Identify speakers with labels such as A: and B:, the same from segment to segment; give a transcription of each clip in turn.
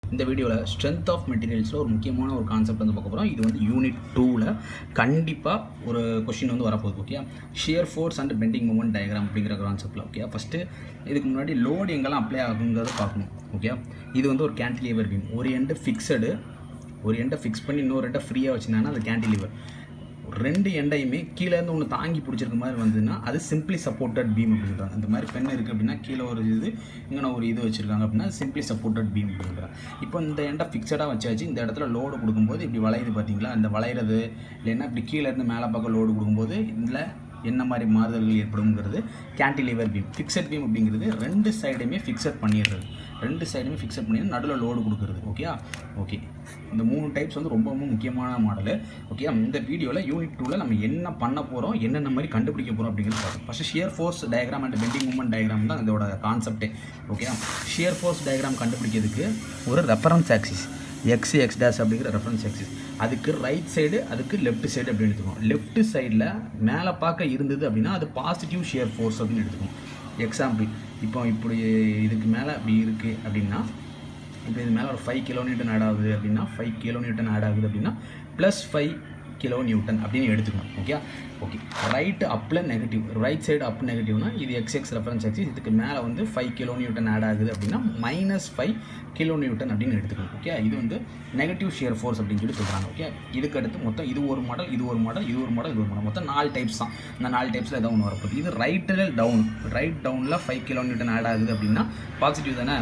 A: இந்த வீடியோவில் strength of மெட்டீரியல்ஸில் ஒரு முக்கியமான ஒரு கான்செப்ட் வந்து பார்க்க போகிறோம் இது வந்து யூனிட் டூவில் கண்டிப்பாக ஒரு கொஷின் வந்து வரப்போகுது okay shear force and bending moment diagram அப்படிங்கிற கான்செப்ட்டில் ஓகே ஃபஸ்ட்டு இதுக்கு முன்னாடி லோடு எங்கெல்லாம் அப்ளை ஆகுங்கிறத பார்க்கணும் ஓகே இது வந்து ஒரு கேன்டிலீவர் பீம் ஒரு எண்டு ஃபிக்ஸடு ஒரு எண்டை ஃபிக்ஸ் பண்ணி இன்னொரு எண்டை ஃப்ரீயாக வச்சுருந்தாங்கன்னா அது கேன்டிலீவர் ரெண்டு எண்டையுமே கீழே இருந்து ஒன்று தாங்கி பிடிச்சிருக்க மாதிரி வந்ததுன்னா அது சிம்பிளி சப்போர்ட்டட் பீம் அப்படின்றாங்க இந்த மாதிரி பென் இருக்குது அப்படின்னா கீழே ஒரு இது இங்கே ஒரு இது வச்சுருக்காங்க அப்படின்னா சிம்பிளி சப்போர்ட்டட் பீம் அப்படின்றாங்க இப்போ இந்த எண்டை ஃபிக்ஸடாக வச்சாச்சு இந்த இடத்துல லோடு கொடுக்கும்போது இப்படி வளையுது பார்த்தீங்களா இந்த வளையிறது இல்லைன்னா இப்படி கீழே இருந்து மேலே பக்கம் லோடு கொடுக்கும்போது இதில் என்ன மாதிரி மாறுதல்கள் ஏற்படுங்கிறது கேன்டிலீவர் பீம் ஃபிக்ஸட் பீம் அப்படிங்கிறது ரெண்டு சைடுமே ஃபிக்ஸட் பண்ணிடுறது ரெண்டு சைடுமே ஃபிக்ஸட் பண்ணி நடுவில் லோடு கொடுக்குறது ஓகே ஓகே இந்த மூணு டைப்ஸ் வந்து ரொம்ப ரொம்ப முக்கியமான மாடலு ஓகே இந்த வீடியோவில் யூனிட் டூவில் நம்ம என்ன பண்ண போகிறோம் என்னென்ன மாதிரி கண்டுபிடிக்க போகிறோம் அப்படிங்கிறது பார்க்கணும் first shear force diagram and bending moment diagram தான் இதோட கான்செப்டே ஓகே ஷியர் ஃபோர்ஸ் டயக்ராம் கண்டுபிடிக்கிறதுக்கு ஒரு reference axis X X dash அப்படிங்கிற ரெஃபரன்ஸ் ஆக்சிஸ் அதுக்கு ரைட் சைடு அதுக்கு லெஃப்ட் சைடு அப்படின்னு எடுத்துக்கணும் லெஃப்ட் சைடில் மேலே பார்க்க இருந்தது அப்படின்னா அது பாசிட்டிவ் ஷியர் ஃபோர்ஸ் அப்படின்னு எடுத்துக்கணும் எக்ஸாம்பிள் இப்போ இப்படி இதுக்கு மேலே அப்படி இருக்குது அப்படின்னா இப்போ இது மேலே ஒரு ஃபைவ் கிலோ நியூட்டன் ஆட் ஆகுது அப்படின்னா ஃபைவ் கிலோ நியூட்டன் ஆட் ஆகுது அப்படின்னா ப்ளஸ் ஃபைவ் கிலோ நியூட்டன் அப்படின்னு எடுத்துக்கணும் ஓகே ஓகே ரைட் அப்பில் நெகட்டிவ் ரைட் சைடு அப் நெகட்டிவ்னா இது எக்ஸ் எக்ஸ் ரெஃபரன்ஸ் ஆக்சிஸ் இதுக்கு மேலே வந்து ஃபைவ் கிலோ நியூட்டன் ஆட் ஆகுது அப்படின்னா மைனஸ் ஃபைவ் கிலோ நியூட்டன் அப்படின்னு எடுத்துக்கணும் ஓகே இது வந்து நெகட்டிவ் ஷியர் ஃபோர்ஸ் அப்படின்னு சொல்லி சொல்கிறாங்க ஓகே இதுக்கு அடுத்து மொத்தம் இது ஒரு மாடல் இது ஒரு மாடல் இது ஒரு மாடல் இது ஒரு மாடல் மொத்தம் நாலு டைப்ஸ் தான் இந்த நாலு டைப்ஸில் ஏதாவது ஒன்று வரப்போகுது இது ரைட்டில் டவுன் ரைட் டவுனில் ஃபைவ் கிலோ நியூட்டன் ஆட் ஆகுது அப்படின்னா பாசிட்டிவ் தானே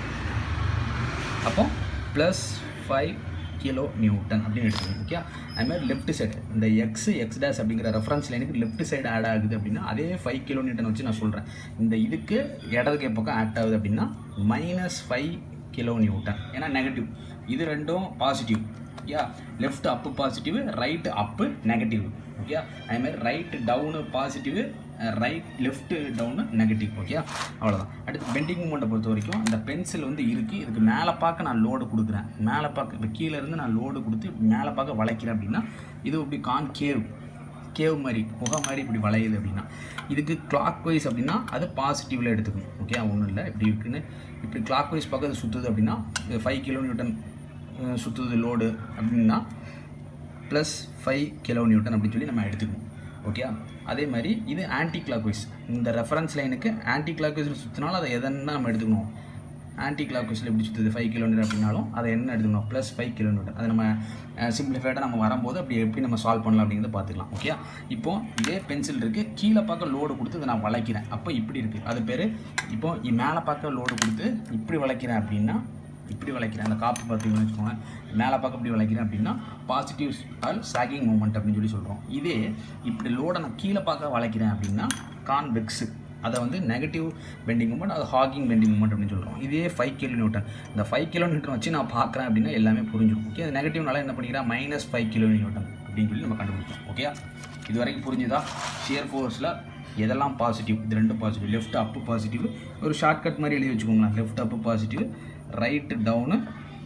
A: அப்போ ப்ளஸ் ஃபைவ் கிலோ நியூட்டன் அப்படின்னு எடுத்துக்கணும் ஓகே அதுமாதிரி லெஃப்ட் சைடு இந்த எக்ஸ் எக்ஸ் டேஸ் அப்படிங்கிற ரெஃபரன்ஸ் லைனுக்கு லெஃப்ட் சைடு ஆட் ஆகுது அப்படின்னா அதே ஃபைவ் கிலோ நியூட்டன் வச்சு நான் சொல்கிறேன் இந்த இதுக்கு இடதுக்கு பக்கம் ஆட் ஆகுது அப்படின்னா மைனஸ் ஃபைவ் கிலோ நியூட்டன் ஏன்னா நெகட்டிவ் இது ரெண்டும் positive yeah left up positive right up negative okay அதுமாதிரி right down positive right left down negative okay அவ்வளோதான் அடுத்து பெண்டிங் மூமெண்ட்டை பொறுத்த வரைக்கும் இந்த பென்சில் வந்து இருக்குது இதுக்கு மேலே பார்க்க நான் லோடு கொடுக்குறேன் மேலே பார்க்க இப்போ கீழே இருந்து நான் லோடு கொடுத்து மேலே பார்க்க வளைக்கிறேன் அப்படின்னா இது இப்படி கான் கேவ் கேவ் மாதிரி புகை மாதிரி இப்படி வளையுது அப்படின்னா இதுக்கு கிளாக் வைஸ் அப்படின்னா அது பாசிட்டிவில் எடுத்துக்கணும் ஓகே ஒன்றும் இல்லை இப்படி இருக்குன்னு இப்படி கிளாக் வைஸ் பக்கத்து சுற்றுது அப்படின்னா ஃபைவ் கிலோ நியூட்டன் சுற்றுது லோடு அப்படின்னா ப்ளஸ் ஃபைவ் கிலோ நியூட்டன் அப்படின்னு சொல்லி நம்ம எடுத்துக்கணும் ஓகே அதே மாதிரி இது ஆன்டி கிளாக் வைஸ் இந்த ரெஃபரன்ஸ் லைனுக்கு ஆன்டி கிளாக் வைஸில் சுற்றினாலும் அதை எதன்னா நம்ம எடுத்துக்கணும் ஆன்டி கிளாக் வைஸில் எப்படி சுற்றுது ஃபைவ் கிலோமீட்டர் அப்படின்னாலும் அதை என்ன எடுத்துக்கணும் ப்ளஸ் ஃபைவ் கிலோமீட்டர் அதை நம்ம சிம்பிளிஃபைடாக நம்ம வரும்போது அப்படி எப்படி நம்ம சால்வ் பண்ணலாம் அப்படிங்கிறத பார்த்துக்கலாம் ஓகே இப்போ இதே பென்சில் இருக்குது கீழே பார்க்க லோடு கொடுத்து இதை நான் வளைக்கிறேன் அப்போ இப்படி இருக்குது அது பேர் இப்போ மேலே பார்க்க லோடு கொடுத்து இப்படி வளைக்கிறேன் அப்படின்னா இப்படி வளைக்கிறேன் அந்த காப்பு பார்த்தீங்கன்னு வச்சுக்கோங்க மேலே பார்க்க இப்படி வளைக்கிறேன் அப்படின்னா பாசிட்டிவ் ஆல் சாகிங் மூமெண்ட் அப்படின்னு சொல்லி சொல்கிறோம் இதே இப்படி லோடை நான் கீழே பார்க்க வளைக்கிறேன் அப்படின்னா கான்வெக்ஸு அதை வந்து நெகட்டிவ் பெண்டிங் மூமெண்ட் அது ஹாகிங் பெண்டிங் மூமெண்ட் அப்படின்னு சொல்கிறோம் இதே ஃபைவ் கிலோ நியூட்டன் இந்த ஃபைவ் கிலோ நியூட்டன் வச்சு நான் பார்க்குறேன் அப்படின்னா எல்லாமே புரிஞ்சிடும் ஓகே அது நெகட்டிவ்னால என்ன பண்ணிக்கிறேன் மைனஸ் ஃபைவ் கிலோ நியூட்டன் அப்படின்னு சொல்லி நம்ம கண்டுபிடிச்சோம் ஓகே இது வரைக்கும் புரிஞ்சுதா ஷியர் ஃபோர்ஸில் எதெல்லாம் பாசிட்டிவ் இது ரெண்டும் பாசிட்டிவ் லெஃப்ட் அப்பு பாசிட்டிவ் ஒரு ஷார்ட்கட் மாதிரி எழுதி வச்சுக்கோங்களேன் left up positive right down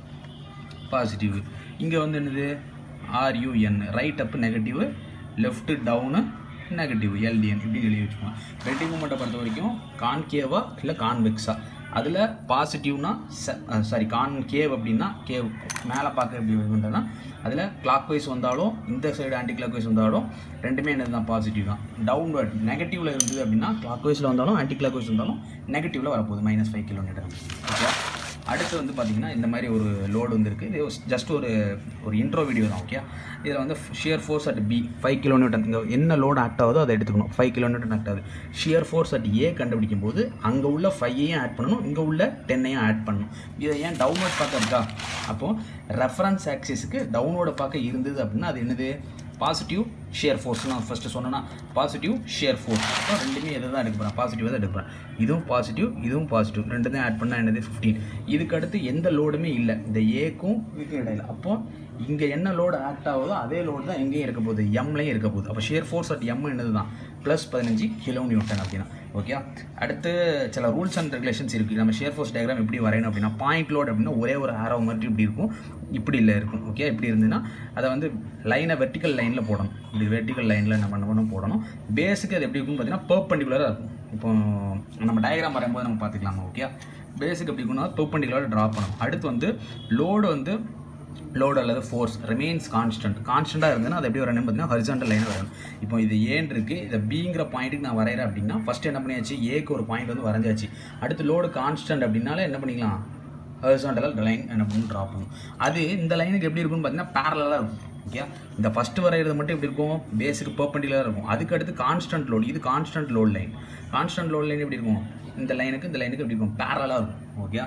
A: positive இங்கே வந்து என்னது R U N right up negative left down negative L D N இப்படி எழுதி வச்சுக்கோங்க பெண்டிங் மூமெண்ட்டை பொறுத்த வரைக்கும் கான்கேவா இல்லை கான்வெக்ஸா அதில் பாசிட்டிவ்னா சாரி கான் கேவ் அப்படின்னா கேவ் மேலே பார்க்க எப்படி பண்ணுறதுனா அதில் கிளாக் வைஸ் வந்தாலும் இந்த சைடு ஆன்டி கிளாக் வைஸ் வந்தாலும் ரெண்டுமே என்னது தான் பாசிட்டிவ் தான் டவுன்வர்ட் நெகட்டிவில் இருந்தது அப்படின்னா கிளாக் வைஸில் வந்தாலும் ஆன்டி கிளாக் வைஸ் வந்தாலும் நெகட்டிவில் வரப்போகுது மைனஸ் ஃபைவ் கிலோமீட்டர் ஓகே அடுத்து வந்து பார்த்திங்கன்னா இந்த மாதிரி ஒரு லோடு வந்துருக்கு இது ஜஸ்ட் ஒரு ஒரு இன்ட்ரோ வீடியோ தான் ஓகே இதில் வந்து shear force at B five kilo newton இங்கே என்ன லோடு ஆக்ட் ஆகுதோ அதை எடுத்துக்கணும் ஃபைவ் கிலோ நியூட்டன் ஆக்ட் ஆகுது ஷியர் ஃபோர்ஸ் அட் ஏ கண்டுபிடிக்கும் போது அங்கே உள்ள ஃபைவையும் ஆட் பண்ணணும் இங்கே உள்ள டென்னையும் ஆட் பண்ணணும் இதை ஏன் டவுன்லோட் பார்க்க இருக்கா அப்போது ரெஃபரன்ஸ் ஆக்சிஸுக்கு டவுன்லோட பார்க்க இருந்தது அப்படின்னா அது என்னது பாசிட்டிவ் ஷேர் ஃபோர்ஸ் நான் ஃபஸ்ட்டு சொன்னேன்னா பாசிட்டிவ் ஷேர் ஃபோர்ஸ் அப்போ ரெண்டுமே எதை தான் எடுக்க போகிறேன் பாசிட்டிவாக தான் எடுக்கிறேன் இதுவும் பாசிட்டிவ் இதுவும் பாசிட்டிவ் ரெண்டு தான் ஆட் பண்ணால் என்னது ஃபிஃப்டீன் இதுக்கு அடுத்து எந்த லோடுமே இல்லை இந்த ஏக்கும் இதுக்கும் இடையில அப்போது இங்கே என்ன லோடு ஆக்ட் ஆகுதோ அதே லோடு தான் எங்கேயும் இருக்க போகுது எம்லையும் இருக்க போகுது அப்போ ஷேர் ஃபோர்ஸ் அட் எம் என்னது தான் ப்ளஸ் பதினஞ்சு கிலோ நியூட்டன் அப்படின்னா ஓகே அடுத்து சில ரூல்ஸ் அண்ட் ரெகுலேஷன்ஸ் இருக்குது நம்ம ஷேர் ஃபோர்ஸ் டயக்ராம் எப்படி வரையணும் அப்படின்னா பாயிண்ட் லோட் அப்படின்னா ஒரே ஒரு ஆரோ மாதிரி இப்படி இருக்கும் இப்படி இல்லை இருக்கும் ஓகே இப்படி இருந்துன்னா அதை வந்து லைனை வெர்டிக்கல் லைனில் போடணும் இப்படி வெர்டிக்கல் லைனில் நம்ம என்ன பண்ணணும் போடணும் பேஸுக்கு அது எப்படி இருக்கும்னு பார்த்தீங்கன்னா பர்பண்டிகுலராக இருக்கும் இப்போ நம்ம டயக்ராம் வரையும்போது நம்ம பார்த்துக்கலாமா ஓகே பேஸுக்கு எப்படி இருக்குன்னா பெர்பெண்டிகுலராக ட்ரா பண்ணணும் அடுத்து வந்து லோடு வந்து லோடு அல்லது ஃபோர்ஸ் ரிமைன்ஸ் கான்ஸ்டன்ட் கான்ஸ்டண்ட்டாக இருந்ததுன்னா அது எப்படி வரணும் பார்த்தீங்கன்னா ஹரிசாண்டல் லைன் வரணும் இப்போ இது ஏன் இருக்குது இதை பிங்கிற பாயிண்ட்டுக்கு நான் வரைகிறேன் அப்படின்னா ஃபஸ்ட் என்ன பண்ணியாச்சு ஏக்கு ஒரு பாயிண்ட் வந்து வரைஞ்சாச்சு அடுத்து லோடு கான்ஸ்டன்ட் அப்படின்னால என்ன பண்ணிக்கலாம் ஹரிசாண்டல் லைன் என்ன பண்ணி ட்ரா பண்ணும் அது இந்த லைனுக்கு எப்படி இருக்கும்னு பார்த்தீங்கன்னா பேரலாக இருக்கும் ஓகே இந்த ஃபஸ்ட்டு வரைகிறது மட்டும் எப்படி இருக்கும் பேஸுக்கு பர்பண்டிகுலராக இருக்கும் அதுக்கு அடுத்து கான்ஸ்டன்ட் லோடு இது constant load line constant load line எப்படி இருக்கும் இந்த லைனுக்கு இந்த லைனுக்கு எப்படி இருக்கும் பேரலாக இருக்கும் ஓகே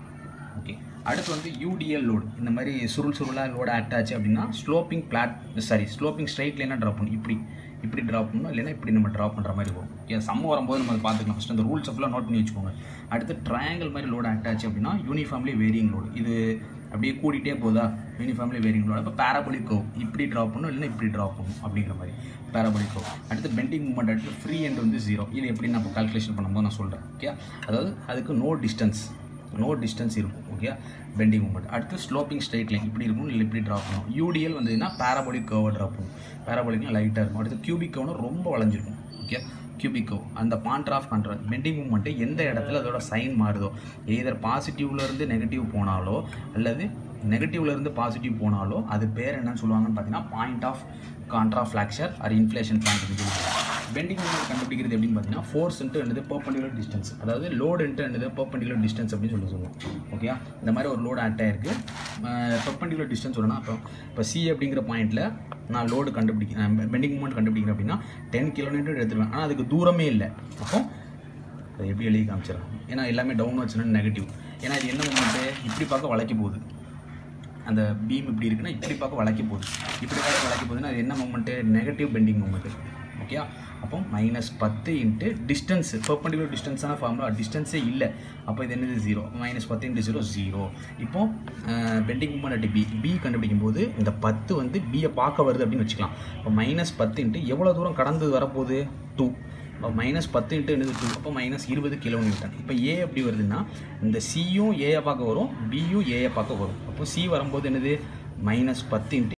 A: ஓகே அடுத்து வந்து யூடிஎல் லோடு இந்த மாதிரி சுருள் சுருளாக லோடு ஆக்ட் ஆச்சு அப்படின்னா sloping flat sorry sloping straight லைனாக ட்ராப் பண்ணும் இப்படி இப்படி ட்ராப் பண்ணணும் இல்லைன்னா இப்படி நம்ம ட்ராப் பண்ணுற மாதிரி வரும் ஏன் சம்ம வரும்போது நம்ம அதை பார்த்துக்கலாம் ஃபஸ்ட் அந்த ரூல்ஸ் ஃபுல்லாக நோட் பண்ணி வச்சுக்கோங்க அடுத்து ட்ரையாங்கிள் மாதிரி லோடு ஆக்ட் ஆச்சு அப்படின்னா யூனிஃபார்ம்லி வேரியிங் லோடு இது அப்படியே கூட்டிகிட்டே போதா யூனிஃபார்ம்லி வேரியிங் லோடு அப்போ பேராபோலிக் கவ் இப்படி ட்ராப் பண்ணணும் இல்லைன்னா இப்படி ட்ராப் பண்ணணும் அப்படிங்கிற மாதிரி பேராபோலிக் கவ் அடுத்து பெண்டிங் மூமெண்ட் அடுத்து ஃப்ரீ எண்ட் வந்து ஜீரோ இது எப்படி நம்ம கால்குலேஷன் பண்ணும்போது நான் சொல்கிறேன் ஓகே அதாவது அதுக்கு நோ டிஸ்டன்ஸ் நோ டிஸ்டன்ஸ் இருக்கும் ஓகே பெண்டிங் மூமெண்ட் அடுத்து ஸ்லோப்பிங் ஸ்ட்ரைட் லைன் இப்படி இருக்கும் இல்லை இப்படி ட்ராப் பண்ணும் யூடிஎல் வந்ததுன்னா பேராபோலிக் கர்வை ட்ராப் பண்ணும் பேராபோலிக்னா லைட்டாக இருக்கும் அடுத்து கியூபிக் கர்வ்னா ரொம்ப வளைஞ்சிருக்கும் ஓகே கியூபிக் கர்வ் அந்த point of control bending moment எந்த இடத்துல அதோட சைன் மாறுதோ எதர் பாசிட்டிவ்லேருந்து நெகட்டிவ் போனாலோ அல்லது நெகட்டிவ்லேருந்து பாசிட்டிவ் போனாலோ அது பேர் என்னன்னு சொல்லுவாங்கன்னு பார்த்தீங்கன்னா point of contraflexure or inflection point bending moment கண்டுபிடிக்கிறது எப்படின்னு பார்த்தீங்கன்னா ஃபோர்ஸ் இன்ட்டு என்னது பர்பண்டிகுலர் டிஸ்டன்ஸ் அதாவது லோடு இன்ட்டு என்னது பர்பண்டிகுலர் டிஸ்டன்ஸ் அப்படின்னு சொல்லி சொல்லுவோம் ஓகே இந்த மாதிரி ஒரு லோடு ஆக்ட் ஆயிருக்கு பர்பண்டிகுலர் டிஸ்டன்ஸ் சொல்லணும் அப்போ இப்போ சி அப்படிங்கிற பாயிண்ட்டில் நான் லோடு கண்டுபிடிக்கிறேன் பெண்டிங் மூமெண்ட் கண்டுபிடிக்கிறேன் அப்படின்னா டென் கிலோமீட்டர் எடுத்துருவேன் ஆனால் அதுக்கு தூரமே இல்லை அப்போ அதை எப்படி எழுதி காமிச்சிடலாம் ஏன்னா எல்லாமே டவுன் வச்சுனா நெகட்டிவ் ஏன்னா இது என்ன மூமெண்ட்டு இப்படி பார்க்க வளைக்க போகுது அந்த பீம் இப்படி இருக்குன்னா இப்படி பார்க்க வளைக்க போகுது இப்படி பார்க்க வளைக்க போகுதுன்னா அது என்ன moment negative bending moment okay அப்போ மைனஸ் பத்து இன்ட்டு டிஸ்டன்ஸ் பர்பண்டிகுலர் டிஸ்டன்ஸான ஃபார்முலா டிஸ்டன்ஸே இல்லை அப்போ இது என்னது ஜீரோ மைனஸ் பத்து இன்ட்டு ஜீரோ ஜீரோ இப்போ பெண்டிங் மூமெண்ட் பி பி கண்டுபிடிக்கும் போது இந்த பத்து வந்து பியை பார்க்க வருது அப்படின்னு வச்சுக்கலாம் இப்போ மைனஸ் பத்து இன்ட்டு எவ்வளோ தூரம் கடந்து வரப்போகுது டூ இப்போ மைனஸ் பத்து இன்ட்டு என்னது டூ அப்போ மைனஸ் இருபது கிலோமீட்டர் இப்போ ஏ எப்படி வருதுன்னா இந்த சியும் ஏயை பார்க்க வரும் பியும் ஏயை பார்க்க வரும் அப்போ சி வரும்போது என்னது மைனஸ் பத்து இன்ட்டு